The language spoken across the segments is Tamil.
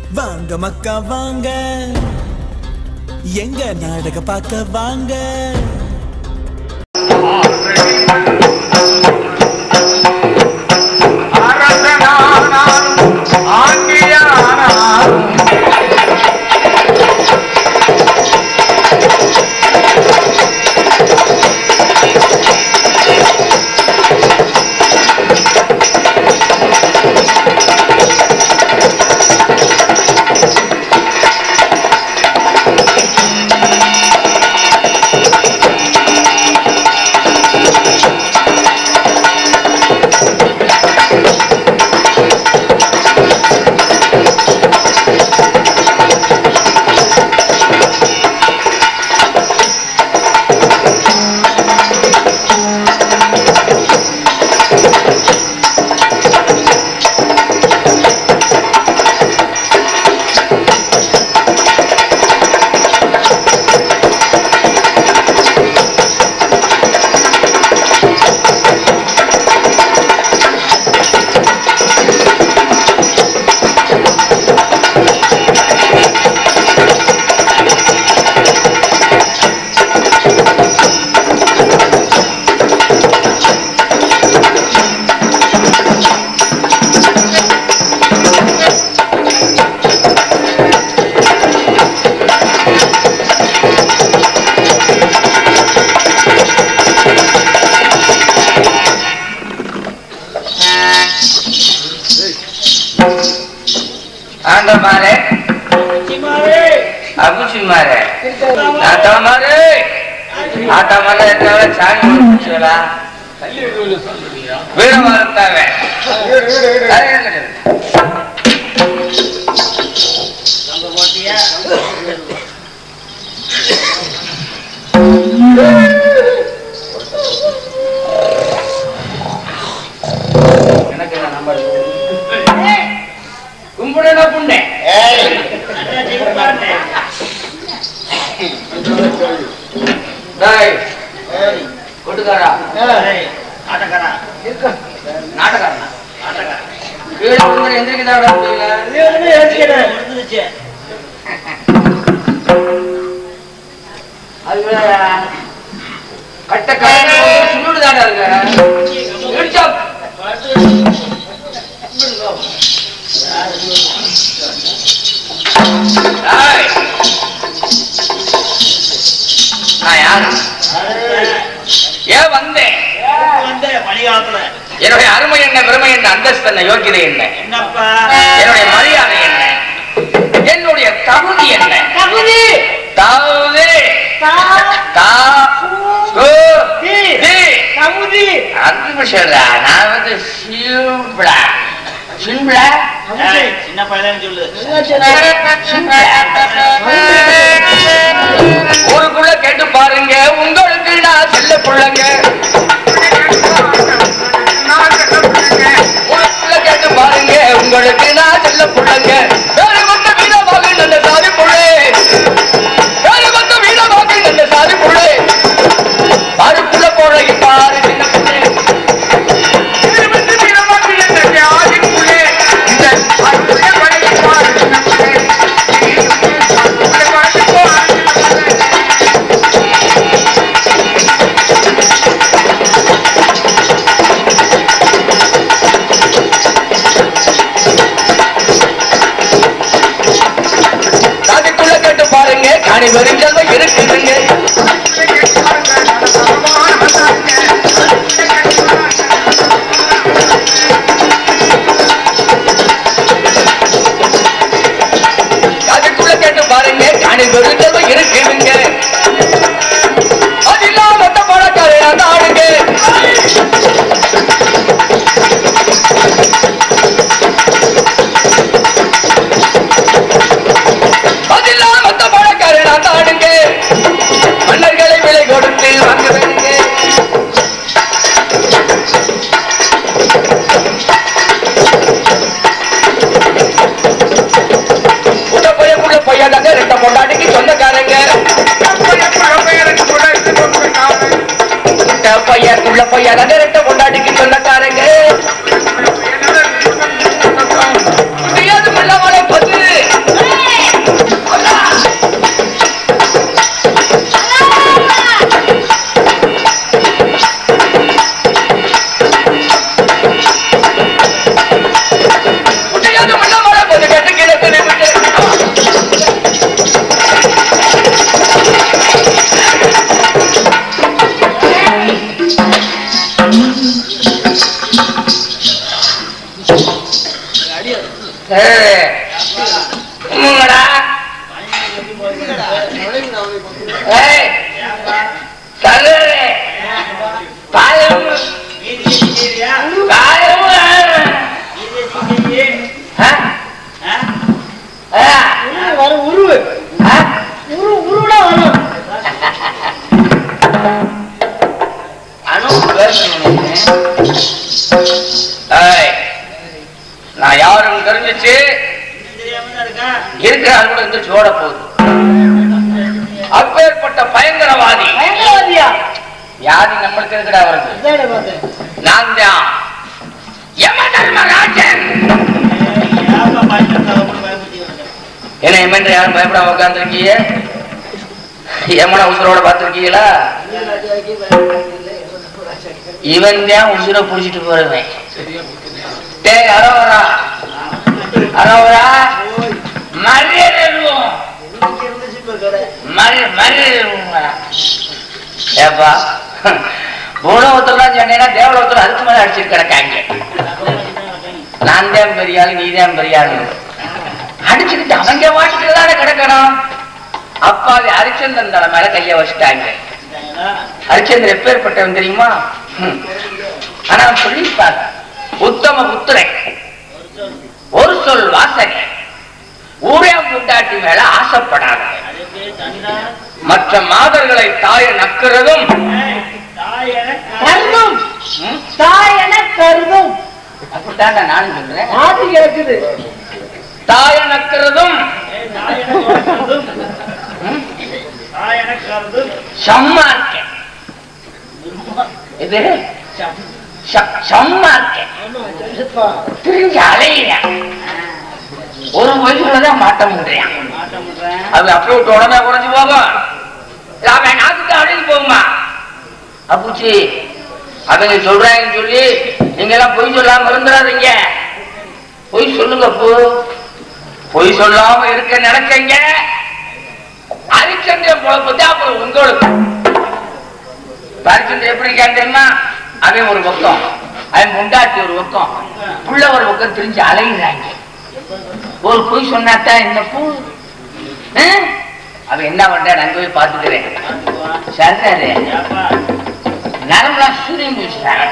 வாங்க மக்கா வாங்க எங்க நாடக பார்க்க வாங்க அரசனானாலும் ஆங்கியானாலும் ஆண்டமாரே அபுச்சி மாரே ஆட்டமாரே ஆட்டமாரே இருக்கிறவள சாமி முடிச்சுங்களா வீர மறுத்தாவே எனக்கு என்ன நம்பர் கும்பிடுனா புண்டே டேய் கொட்டுக்காரா நாட்டக்காரா நாட்டக்காரனா கீழே விழுந்து எந்திரிக்கதாடா முடியல அது வேற கட்ட கட்ட சுண்ணுதாடா இருக்க இடிச்சா டேய். நான் யாரு ஏன் வந்தேன் என்னுடைய அருமை என்ன பெருமை என்ன அந்தஸ்து என்ன யோக்கியதை என்ன என்னுடைய மரியாதை என்ன என்னுடைய தகுதி என்ன தகுதி தகுதி தா கு தி அந்த விஷயம்டா நான் வந்து சிம்பிளா சிம்பிளா சின்ன பையன் சொல்லு ஊருக்குள்ள கேட்டு பாருங்க உங்களுக்கு நான் செல்ல புள்ளங்க ஊருக்குள்ள கேட்டு பாருங்க உங்களுக்கு நான் செல்ல புள்ளங்க வேறு கொண்ட வீரமாக நல்ல சாதி புள்ளே வேறு கொண்ட வீரமாக நல்ல சாதி புள்ளே பாருக்குள்ள போற பாரு சின்ன புள்ளே சாதிக்குள்ள கேட்டு பாருங்க காணி வரிஞ்சல்வம் இருக்குதுங்க அதுக்குள்ள கேட்டு பாருங்க காணி வெறுந்ததும் இருக்குதுங்க அது இல்லாம மொத்த பழக்கார அந்த ஆளுங்க அது இல்லாம மொத்த பழக்கார அந்த ஆளுங்க மன்னர்களை விலை கொடுத்து வாங்க வேணுங்க உள்ள போய் உள்ள போய் அந்த ரெட்ட பொண்டாட்டிக்கு சொந்தக்காரங்க உள்ள பையன் உள்ள பையன் அந்த ரெட்ட பொண்டாட்டிக்கு சொந்தக்காரங்க முடியாது முள்ள மலை பத்து ஏய், உம்முங்கடா. ஏய், தள்ளுறே. பாயம், பாயம். ஆ? ஆ? வரும் உருவு ஆ? உரு உருவிட வரும் அனு பேசணும் ஏய், நான் யாருன்னு தெரிஞ்சிச்சு இருக்கிற ஆள் கூட எந்திரிச்சு ஓட போகுது அப்பேற்பட்ட பயங்கரவாதி பயங்கரவாதியா வியாதி நம்மளுக்கு இருக்கிறா வருது இதானே பார்த்தேன் நான் தான் யம தர்மராஜன் என்ன எமன்ற யாரும் பயப்படாம உட்காந்துருக்கீங்க யமன உசுரோட பார்த்திருக்கீங்களா இவன் தான் உசுரை புடிச்சிட்டு போறவன் டேய் அரோவரா அரோவரா மரியாதை இருக்கும். மரி மரியாதை இருக்குங்க. ஏப்பா பூலோகத்தெல்லாம் சொன்னீங்கன்னா தேவலோகத்தில் அதுக்கு மேல அடிச்சிட்டு கிடக்காங்க நான் தான் பெரிய ஆளு நீ தான் பெரிய ஆளு அடிச்சுக்கிட்டு அவங்க வாட்டுக்கு தானே கிடக்கணும் அப்பாவி ஹரிச்சந்திரன் தலை மேல கைய வச்சுட்டாங்க ஹரிச்சந்திரன் எப்பேற்பட்டவன் தெரியுமா ஹம். ஆனா அவன் சொல்லியிருப்பாங்க உத்தம புத்திரன் ஒரு சொல் வாசனை ஊரே முட்டாட்டி மேல ஆசைப்படாத மற்ற மாதர்களை தாய நக்கிறதும் கருதும் ம், தாய் என கருதும் அப்படித்தான்டா நானும் சொல்றேன் ஆதி கிடக்குது தாய நக்கிறதும் ம், செம்மா இருக்கேன் இது ச- செம்மா இருக்கேன் திரிஞ்சு அலையிறேன் ஒரு வயசுலதான் மாட்ட முடியும் அது அப்படியே விட்டு உடனே குறைஞ்சு போகும் இல்ல, அவன் நாட்டுக்கு அழிஞ்சு போகுமா அப்புச்சி அவங்க சொல்றாங்கன்னு சொல்லி நீங்க எல்லாம் பொய் சொல்லாம இருந்துடாதீங்க பொய் சொல்லுங்க போ பொய் சொல்லாம இருக்க நினைச்சீங்க ஹரிச்சந்திரன் பொழப்பத்தி அப்புறம் உங்களுக்கு ஹரிச்சந்திரன் எப்படி இருக்கான்னு தெரியுமா அவன் ஒரு பக்கம் அவன் முண்டாட்டி ஒரு பக்கம் புள்ள ஒரு பக்கம் திரிஞ்சு அலைகிறாங்க ஒரு பொய் சொன்னாத்தான் என்ன பூ ஆ? அவன் என்ன பண்றான் அங்க போய் பாத்துக்கிறேன் சரி நரம்புலாம் சூரியன் பூசிட்டாங்க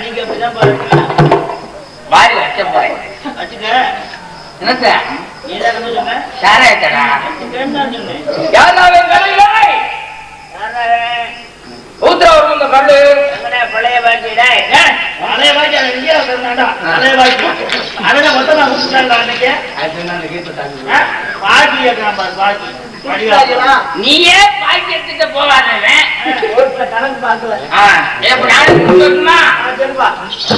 வாரி வைக்க போறேன் என்னத்த சாராயத்தடா யாராவே கலையிலே ஊத்துற ஒரு இந்த கல்லு பழைய பாக்கி டேய், டேய், பழைய பாக்கி அது எங்கேயோ வச்சிருந்தான்டா. பழைய பாக்கி. அவனை மொத்தமா கொடுத்துட்டான்டா அன்னைக்கு. ஆ? பாக்கி கேட்கறான் பாரு, பாக்கி. படிவா. நீயே பாக்கி எடுத்துட்டு போவாதவன் ரோட்ல கணக்கு பார்க்கல ஆ, எப்படி நானும் கொடுக்கணுமா ஆ, சரிப்பா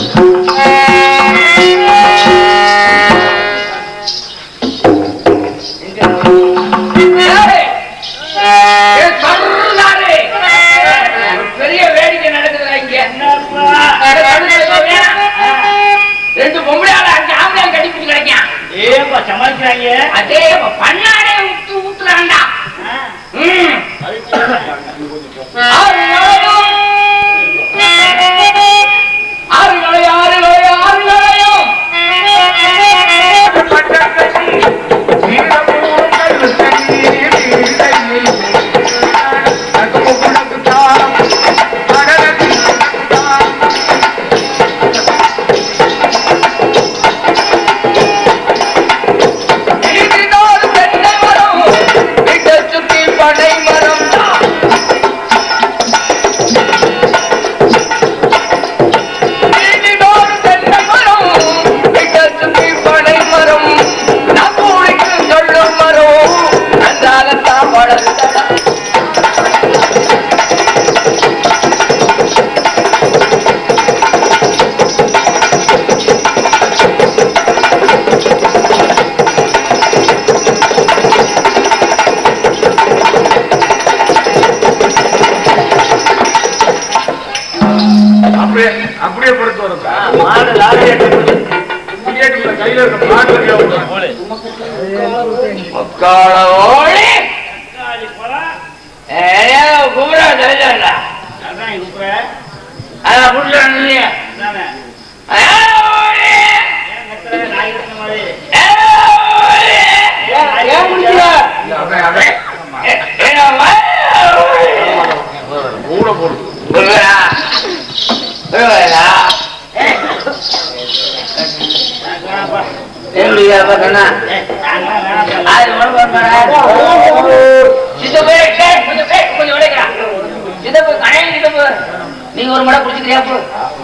ஏய், ஏய், சர்ருதாரே. ஒரு பெரிய வேடிக்கை நடக்குதுடா இங்க என்னப்பா? அட, கழுதை சொல்றியா? ரெண்டு பொம்பளை ஆளு அஞ்சு ஆம்பளை கட்டிப்பிட்டு கிடைக்கான் ஏப்பா சமாளிக்கிறாங்க அதே பண்ணாடே ஊத்து ஊத்துறான்டா ஆ, ம். அது சரி. ஆறு நுழையும். ஆறு நுழையும், ஆறு நுழையும், ஆறு நுழையும். வீட்டினோடு தென்னை மரம், வீட்டைச் சுத்தி பனை மரம் வீட்டினோடு தென்னை மரம், வீட்டைச் சுத்தி பனை மரம். நம்ம ஊருக்கு சொல்லும் மரம், அந்தாலத்தான் வளர்ந்தடா. அப்படியே அப்படியே படுத்து வரப்பா மாடு லாரி எடுத்து கேட்டுல கையில இருக்க பாட்டு முக்காலோடி, காலி போலாம் ஏய்யா, குமரா தெரிஞ்சா அதான் இப்ப அதான் புடிச்சு இல்லையா தானே ஏய், ஏன் கத்துற நாய் கத்துற மாதிரி ஏய், சொல்லுவியா பார்த்தனா அது மட்டும் பாருங்க. சித்தப்பு, டேய், கொஞ்சம் டேய், கொஞ்சம் விளைக்கிறா. சித்தப்பு, கடையில் சித்தப்பு. நீங்க ஒரு மடை குடிச்சுக்கிறியா போ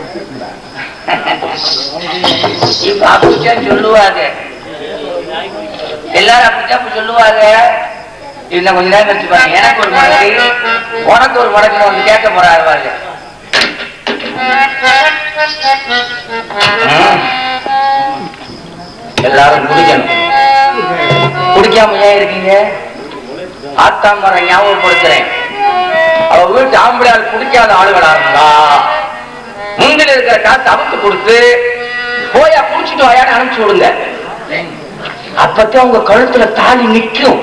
இப்ப அப்படித்தான் சொல்லுவாங்க எல்லாரும் அப்படித்தான் இப்ப சொல்லுவாங்க இன்னும் கொஞ்ச நேரம் கழிச்சு பாருங்க எனக்கு ஒரு மடக்கு உனக்கு ஒரு மடக்கு வந்து கேட்க போறாரு பாருங்க ம். எல்லாரும் குடிக்கணும் குடிக்காம ஏன் இருக்கீங்க ஆத்தாமரை ஞாபகப்படுத்துறேன் அவ வீட்டு ஆம்பளையால் குடிக்காத ஆளுகளா இருந்தா முந்தில இருக்கிற காசு அவுத்து கொடுத்து போயா குடிச்சிட்டு வாயான்னு அனுப்பிச்சு விடுங்க அப்பதான் உங்க கழுத்துல தாலி நிக்கும்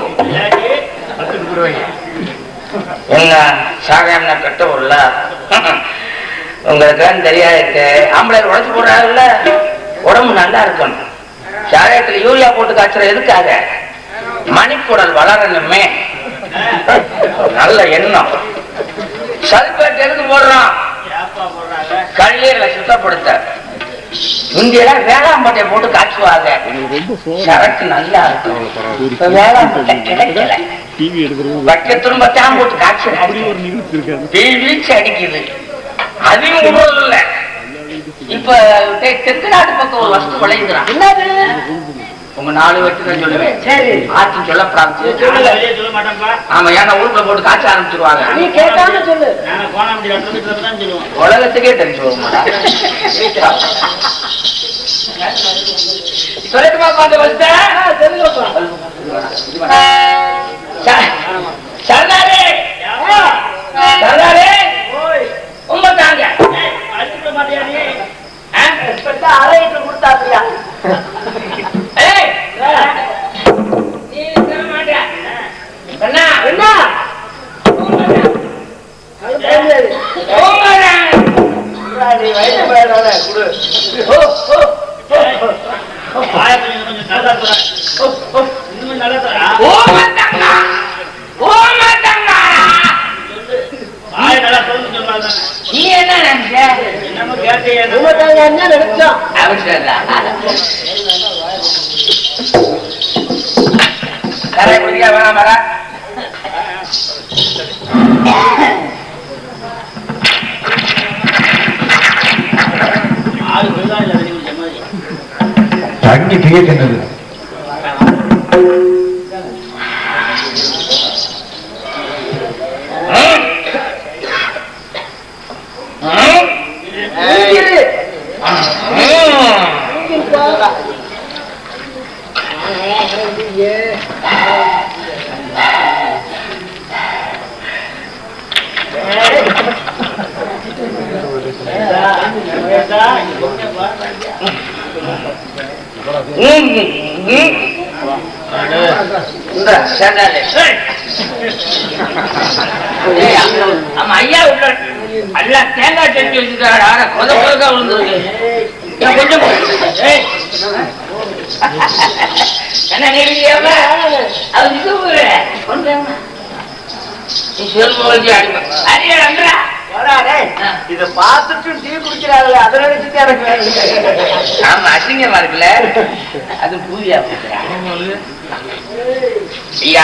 என்ன சாகாம கட்ட உள்ள உங்களுக்கு தெரியாது ஆம்பளை உழைச்சு போடுறாங்கல்ல உடம்பு நல்லா இருக்கணும் சாராயத்துல யூரியா போட்டு காய்ச்சற எதுக்காக மணிக்குடல் வளரணுமே நல்ல எண்ணம் சல்பேட் எதுக்கு போடுறான் கல்லீரலை சுத்தப்படுத்த இங்கெல்லாம் வேளாம்பட்டை போட்டு காய்ச்சுவாங்க சரக்கு நல்லா இருக்கும் இப்ப வேளாம்பட்டை கிடைக்கல வைக்க திரும்ப தான் போட்டு காய்ச்சல் வீழ்ச்சி அடிக்குது அதையும் விடுறது இல்ல இப்ப தெ- தெற்கு நாட்டு பக்கம் ஒரு வஸ்து விளையுதுறான் என்னது உங்க நாலு வச்சு தான் சொல்லுவேன் சரி ஆச்சும் சொல்லப்படாது வெளியே சொல்ல மாட்டேன்ப்பா ஆமா ஏன்னா ஊருக்குள்ள போட்டு காய்ச்ச ஆரம்பிச்சிருவாங்க நீ கேட்காம சொல்லு நாங்க கோணாமட்டி இடத்துல தான் சொல்லுவோம் உலகத்துக்கே தெரிஞ்சு சொல்லட்டுமா அந்த வஸ்த ஆ, சொல்லுங்கப்பா சர்தாரே சர்தாரே உங்க தாங்க அடிச்சுட மாட்டியா நீ ஆ? இப்பதான் அரை லிட்டர் கொடுத்தாப்பியா ஏய், நீ தர மாட்டியா? அண்ணா, என்ன அது தெரியாது. போங்கடா. நீ வயசு போயிடாத குடு ஓ, ஓ, ஆயிரத்தி கொஞ்சம் நல்லா தர இன்னும் நல்லா தரா ஓ மாட்டாங்க. ஓ மாட்டாங்க. ஆய நல்லா சொல்லு சொல்லாத நீ என்ன நினைச்ச? என்னமோ கேட்டீங்க உமக்காங்க என்ன நினைச்சோம் அவசரம் கரை குடிக்க வேணாம் வர ஆறு பேர் தான் இல்லை வெளியே குடிச்ச மாதிரி தண்ணி திகக்கின்றது இரு. கேட்டா இங்க கொஞ்சம் பாருங்க இந்த சேந்தாலே ஏய், ஆமா ஐயா உள்ள அல்ல தேங்காய் சட்னி வச்சுட்டாரு ஆனா கொத கொதக்கா விழுந்துருக்கு ஏன் கொஞ்சம் ஏய். என்ன நினைக்கிறியாம அது இது ஊரு. கொண்டாங்க. நீ செருப்பு வச்சு அடிப்ப. அடியா, அங்கடா. வாடா, டேய். இத பார்த்துட்டு டீ குடிக்கிறாங்களே அதை நினைச்சுட்டு எனக்கு வேணும். ஆமா அசிங்கமா இருக்குல்ல அது பூவியா போச்சுடா. ஐயா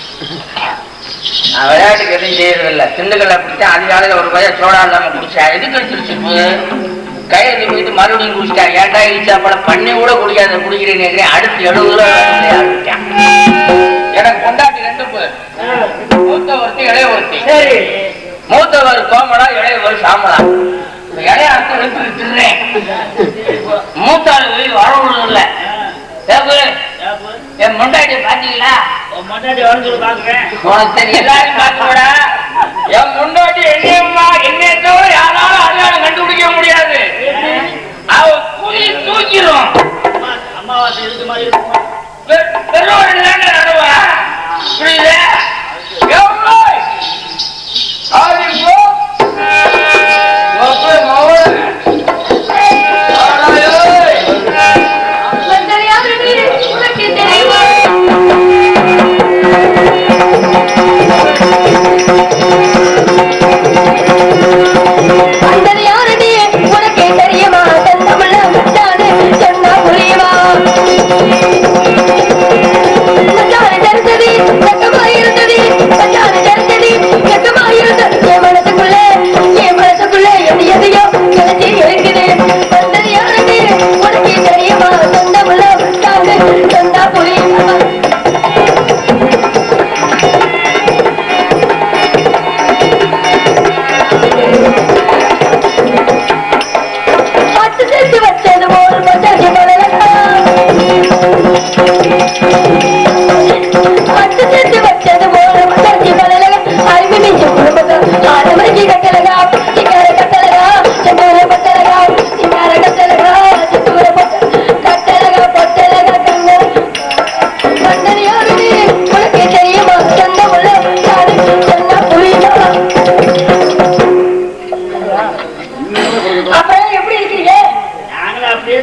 நான் விளையாட்டுக்கு எதுவும் செய்யறதில்ல திண்டுக்கல்ல குடிச்சா அதிகாலையில ஒரு பையன் சோடா இல்லாம குடிச்சா எதுக்கு அடிச்சிருச்சு கையில போயிட்டு மறுபடியும் குடிச்சிட்டா ஏன்டா இழிச்சா படம் பண்ணி கூட குடிக்காத குடிக்கிறேன்னு அடுத்து எழுபது ரூபா வேணும்னு ஆரம்பிச்சான். எனக்கு கொண்டாட்டி ரெண்டு பேர் மூத்த ஒருத்தி இளைய ஒருத்தி சரி மூத்தவர் கோமலா இளையவர் சாமலா இப்ப இளைய அர்த்தம் எடுத்து தின்னேன் மூத்தாள் வெளியே வரவும் இல்லை ஏப்பு, என் முண்டாட்டி பாத்தீங்களா மட்டாடி வரணும் சொல்லி பாக்குறேன் உனக்கு தெரியும் எல்லாரும் பார்க்கக்கூடா என் முன்னாடி என்னையம்மா என்னைய தவிர யாராலும் அடையாளம் கண்டுபிடிக்க முடியாது அவ புலி தூக்கிடும் அம்மா- அம்மாவாசை இருக்கு மாதிரி இருக்குமா பெருமாள் தானே நடுவா புரியுது எவ்வளோ ஆதிங்கோ ஒப்பே மோகன் ஆடாயோய் வந்தது யாரடி உனக்கே தெரிய மாட்டேன் தமிழ்ல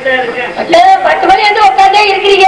அப்படித்தான் இருக்கேன். இல்ல, பத்து மணி வந்து உட்காந்தே இருக்கிறீங்க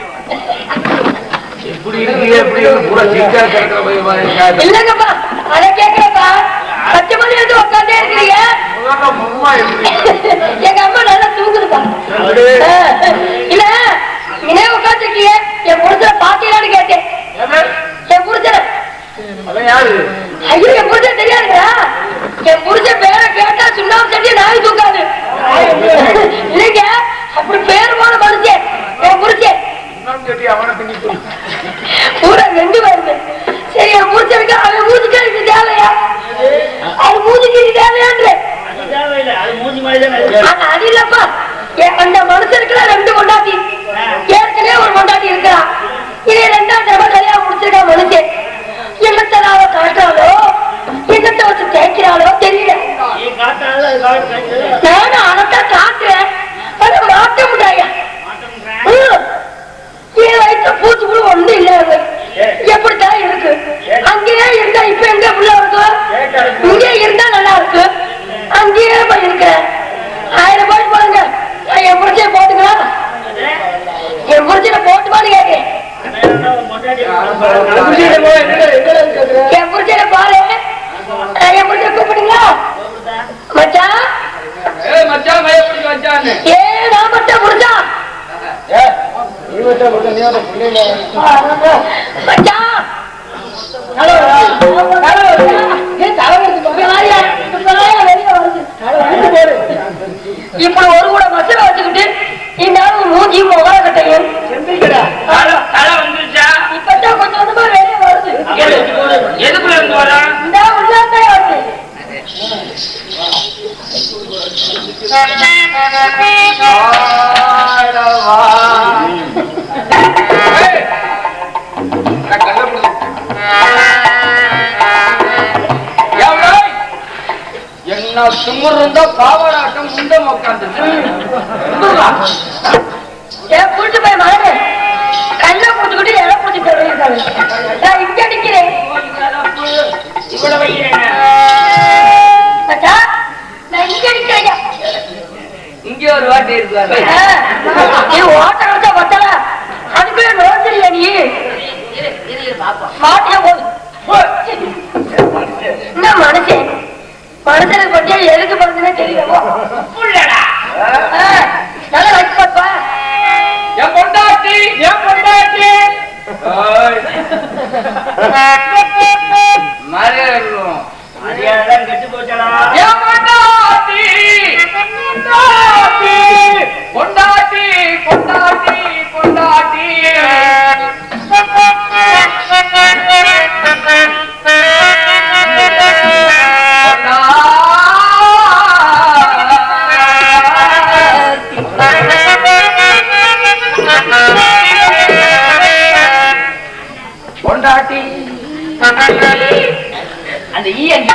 இப்படி இருக்கீங்க இப்படி இருக்கு பூரா சிக்கா கிடக்கிற போய் பாருங்க. இல்லங்கப்பா அதை கேக்குறப்பா பத்து மணி வந்து உட்காந்தே இருக்கிறீங்க உங்க அம்மா எப்படி எங்க அம்மா நல்லா தூங்குதுப்பா ஆ, இல்ல இனே உட்காந்துருக்கீங்க என் புடிச்ச பாத்தீங்களான்னு கேட்டேன் என் புடிச்சன அதான் யாரு ஐயோ என் புடிச்ச தெரியாதுங்களா என் புடிச்ச பேரை கேட்டா சுண்ணாம்பு செஞ்சு நாய் தூக்காது இல்லைங்க அப்படி பேர் போன மனுஷன் என் புடிச்சேன் இன்னும் கேட்டி அவனை திங்கி சொல்லு. பூரா ரெண்டு வருது சரி என் புடிச்சதுக்கு அவன் மூஞ்சிக்கு இது தேவையா அது மூஞ்சிக்கு இது தேவையான்ற அது தேவையில்லை. அது மூஞ்சி மாதிரிதான் இருக்கு. ஆனா அது இல்லப்பா என் அந்த மனுஷனுக்குள்ள ரெண்டு கொண்டாட்டி ஏற்கனவே ஒரு கொண்டாட்டி இருக்கிறான் இதே ரெண்டாம் தடவை கல்யாணம் முடிச்சிருக்கா மனுஷன் என்னத்தை அவ காட்டுறாளோ என்னத்தை வச்சு தேய்க்கிறாளோ தெரியல நீ காட்டாத, அது காட்டு, காட்டு. நானும் அதைத்தான் காட்டுறேன் ஆனா மாட்ட முடியா மாட்டேங்கிறேன். என் வயிற்று பூச்சி கூட ஒண்ணும் இல்ல அங்க. எப்படித்தான் இருக்கு அங்கேயே இருந்தா இப்ப எங்க உள்ள இருக்கு இங்கே இருந்தா நல்லா இருக்கு அங்கேயே போய் இருக்கிறேன் ஆயிரம் ரூபாய் போடுங்க நான் என் புரிச்சை போட்டுக்கலாம் என் புரிச்சை போட்டுமான்னு கேட்கிறேன் வேணும்னா உன் பொண்டாட்டி புடிச்சிட்டு போ, எங்கடா, எங்கடா கேக்குற? என் புரிச்சை பாரு நான் என் புரிச்சை கூப்பிடுங்களா மச்சான் ஏய் மச்சான் பயப்படி மச்சான் ஏ நான் மட்டும் புரிச்சா ஏய், நீ வச்சா போட்டு நீ வச்சா பிள்ளைங்க. மச்சான் ஹலோ ஹலோ ஏன் தலைவருக்கு வாரியா வாரியா வெளிய வருது இப்படி ஒரு கூட மசல வச்சுக்கிட்டு இந்த ஆளு மூஞ்சி முகர கட்டையும் தலை தலை வந்துருச்சா இப்பதான் கொஞ்சம் கொஞ்சமா வெளிய வருது எது- எதுக்குள்ள இருந்து வரா இந்த உள்ளாத்தே வருது ஏய், நான் கண்டுபிடிச்சேன். எவ்வளவு? என்ன சுமர் இருந்தா பாவாடாட்டம் முண்டம் உட்காந்து ஏன் கூட்டு போய் மகனே கண்ணை குடிச்சுக்கிட்டு இலை குடிச்சு போயிருக்காங்க நான் இங்க நிக்கிறேன் இவ்வளவு வைக்கிறேன் மச்சான் நான் இங்க நிக்கிறேன் இங்கே ஒரு வாட்டி இருக்காரு நீ ஓட்ட வச்சா பத்தல அதுக்குள்ள நோச்சிருக்க நீ மாட்டிய போது என்ன மனுஷன் மனுஷனுக்கு கொஞ்சம் எதுக்கு பிறந்தனே தெரியல நல்லா வச்சு பாப்பா என் பொண்டாட்டி என் பொண்டாட்டி மரியாதை இருக்கணும். மரியாதைலாம் கெட்டு போச்சடா என் பொண்டாட்டி பொண்டாட்டி பொண்டாட்டி பொண்டாட்டி பொண்டாட்டி பொண்டாட்டி அந்த ஈ அங்க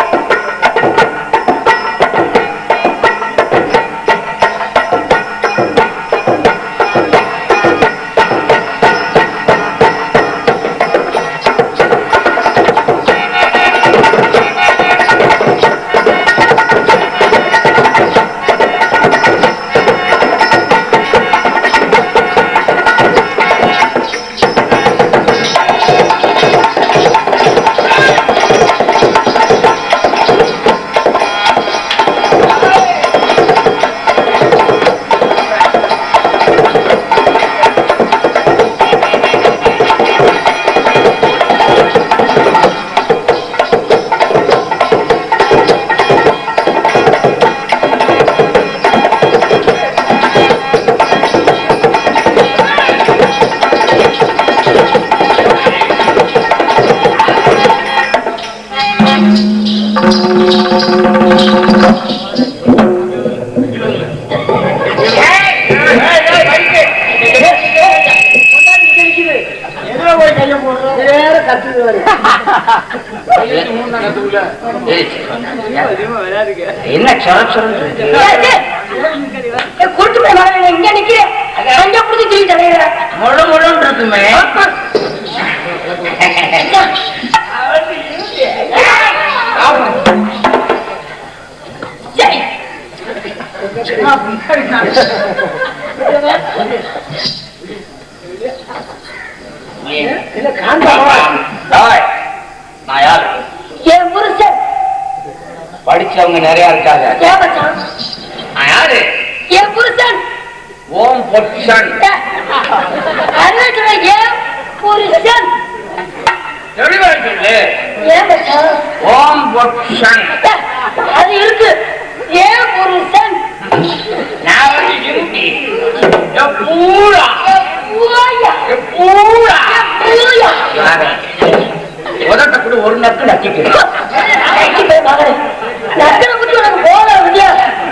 ஆ கத்துக்குவாரு என்ன சொர சொரன்னு குருட்டு போய் மகன் இங்க நிக்கிறேன் அங்க புடிச்சு தூக்கி தலையில முழு முழுன்னு இருக்குமே சரி இல்ல காந்தாவா டேய், நான் யாரு என் புருஷன் படிச்சவங்க நிறைய இருக்காங்க ஏன் மச்சான் நான் யாரு என் புருஷன் ஓம் பொட்சன் அருணாச்சல ஏன் புருஷன் தெளிவா சொல்லு ஏன் மச்சான் ஓம் பொட்சன் அது இருக்கு ஏன் புருஷன் நான் வந்து இந்தி பூரா பூயா பூரா பூயா உதட்ட கூட ஒரு நக்கு நக்கிக்கிறேன் நக்கனை பத்தி உனக்கு போல விடியா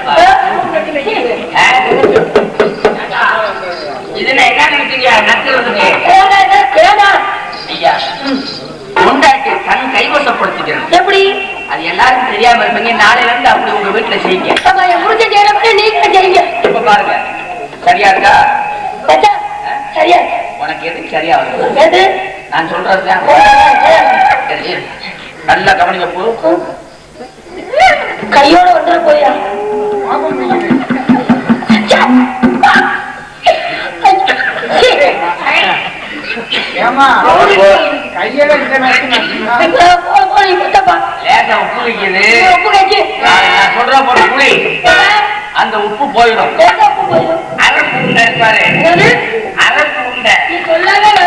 இதுல என்ன நினைச்சீங்க நக்குறதுக்கு கேடா ஐயா கொண்டாட்டி தன் கைவசப்படுத்திக்கிறேன் எப்படி அது எல்லாருக்கும் தெரியாம இருப்பீங்க நாளையில இருந்து அப்படி உங்க வீட்டுல செய்யுங்க அப்ப என் புருஷன் செய்யற மாதிரி நீங்க செய்யுங்க இப்ப பாருங்க சரியா இருக்கா மச்சான், சரியா உனக்கு எது சரியா வரும் எது நான் சொல்றதுதான் சரி, இரு. நல்லா கவனிக்க போ கையோட வந்துட போயா ஏமா கையில இந்த நேரத்துக்கு லேசா உப்பு வைக்குது உப்பு கட்சி நான் நான் சொல்ற போற புளி அந்த உப்பு போயிடும் உப்பு போயிடும் அரப்பு உண்டை இருப்பாரு அரப்பு உண்டை நீ சொல்லவே